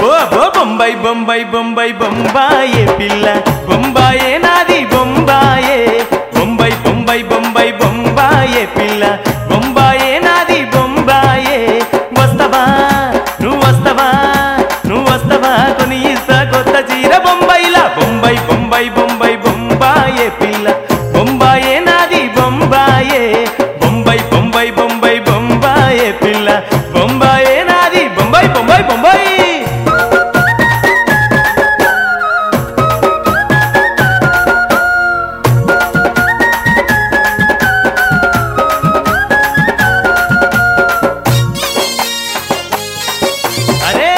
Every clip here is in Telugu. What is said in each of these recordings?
అబ్బో అబ్బో బొంబాయి బొంబాయి బొంబాయి బొంబాయే పిల్ల బొంబాయే నాది బొంబాయే బొంబాయి బొంబాయి బొంబాయి బొంబాయే పిల్ల బొంబాయే నాది బొంబాయే వస్తవా నువ్వు వస్తవా నువ్వు వస్తవా కొని ఇస్తా కొత్త చీర బొంబాయిలా బొంబాయి బొంబాయి బొంబాయి బొంబాయే పిల్ల బొంబాయే నాది బొంబాయే బొంబాయి బొంబాయి బొంబాయి బొంబాయే పిల్ల బొంబాయే నాది బొంబాయి బొంబాయి బొంబాయి అరే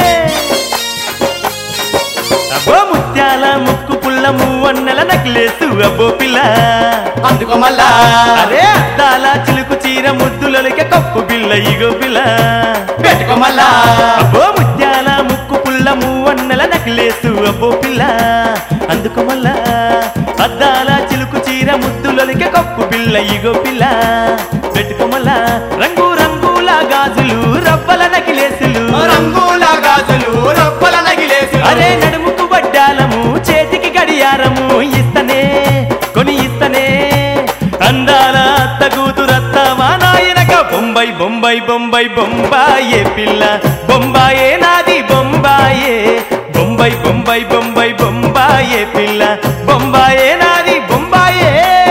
అబ్బో ముత్యాల ముక్కు పుల్ల మూవన్నెల నక్లేసు అబ్బో పిల్ల అందుకో మళ్ళా అరే అద్దాల చిలుకు చీర ముద్దులొలిక కప్పు పిల్ల ఇగో పిల్ల పెట్టుకో మళ్ళా అబ్బో ముత్యాల ముక్కు పుల్ల మూవన్నెల నక్లేసు అబ్బో పిల్ల అందుకో మళ్ళా అద్దాల చిలుకు చీర ముద్దులొలిక కప్పు పిల్ల ఇగో పిల్ల పెట్టుకోమల్లా రంగు రంగుల గాజులు రవ్వల నకిలేసులు రంగుల గాజులు రొప్పల నగిలేసు అరే నడుముకు వడ్డాలము చేతికి గడియారము ఇస్తనే కొని ఇస్తనే అందాల అత్త కూతురత్త మా నాయనక బొంబాయి బొంబాయి బొంబాయి బొంబాయే పిల్ల బొంబాయే నాది బొంబాయే బొంబాయి బొంబాయి బొంబాయి బొంబాయే పిల్ల బొంబాయే నాది బొంబాయే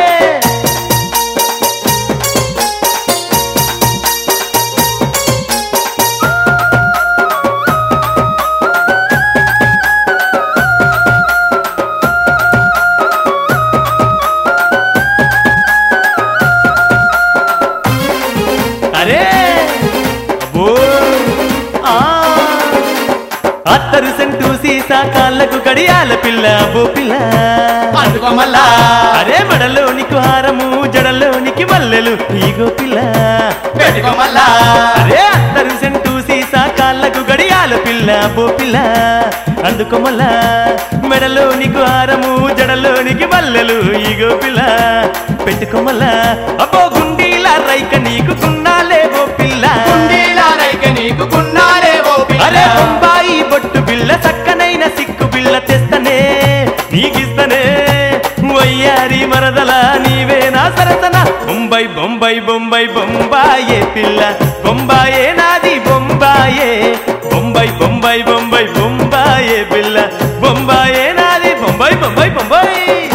అరే అబ్బో ఆ అత్తరు సెంటు సీసా కాళ్ళకు కడియాల పిల్ల అబ్బో పిల్ల అందుకో మళ్ళా అరే మడలోనికి హారము జడలోనికి మల్లెలు ఈగో పిల్ల పెట్టుకో మళ్ళా అరే అత్తరు సెంటు సీసా కాళ్ళకు గడియాల పిల్ల అబ్బో పిల్ల అందుకోమల్ల మెడలోనికి హారము జడలోనికి మల్లెలు ఈగో పిల్ల పెట్టుకోమల్ల అబ్బో గుండీల రైక నీకు కున్నాలే ఓ పిల్ల కుండీలా రైక నీకు కున్నారే ఓ పిల్ల. అరే బొంబాయి బొట్టు బిల్ల చక్కనైన సిక్కు బిల్ల తెస్తనే నీకిస్తనే వయ్యారి మరదల నీవే నా సరసన బొంబాయి బొంబాయి బొంబాయి బొంబాయే పిల్ల బొంబాయే నాది బొంబాయే బొంబాయి బొంబాయి బొంబాయి బొంబాయే పిల్ల బొంబాయే నాది బొంబాయి బొంబాయి బొంబాయి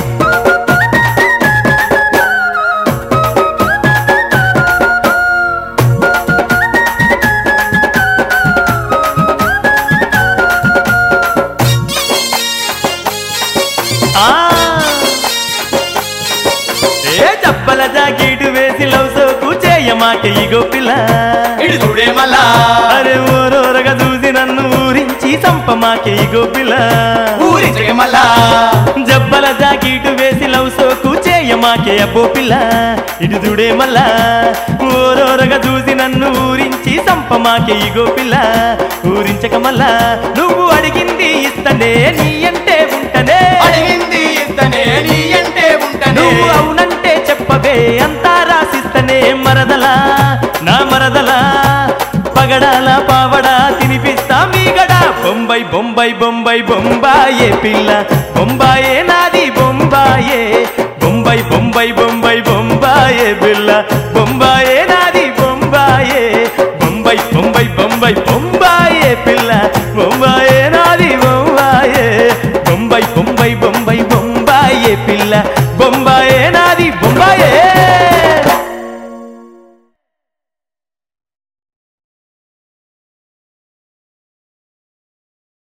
ఆ ఏ చప్పల జాకీటు వేసి లవ్ సోకు చేయమాక ఇగో పిల్ల ఇటు చూడే మళ్ళా అరే ఓరోరగా చూసి నన్ను ఊరించి సంపమాకే ఇగో పిల్ల ఊరించే మళ్ళా జబ్బల జాకీటు వేసి లవ్ సోకు చేయమాకే అబ్బో పిల్ల ఇటు చూడే మళ్ళా ఓరోరగా చూసి నన్ను ఊరించి సంపమాకే ఇగో పిల్ల ఊరించక మళ్ళా నువ్వు అడిగింది ఇస్తనే నీ అంటే ఉంటనే అడిగింది ఇస్తనే నీ అంటే ఉంటనే నువ్వు అవునంటే చెప్పవే అంతా రాసిస్తనే మరదలా నా మరదలా పగడాల పావడా తినిపిస్తా మీగడ బొంబాయి బొంబాయి బొంబాయి బొంబాయే పిల్ల బొంబాయే నాది బొంబాయే బొంబాయి బొంబాయి బొంబాయి బొంబాయే పిల్ల బొంబాయే నాది బొంబాయే బొంబాయి బొంబాయి బొంబాయి బొంబాయే పిల్ల బొంబాయే నాది బొంబాయే బొంబాయి బొంబాయి బొంబాయి బొంబాయే పిల్ల బొంబాయి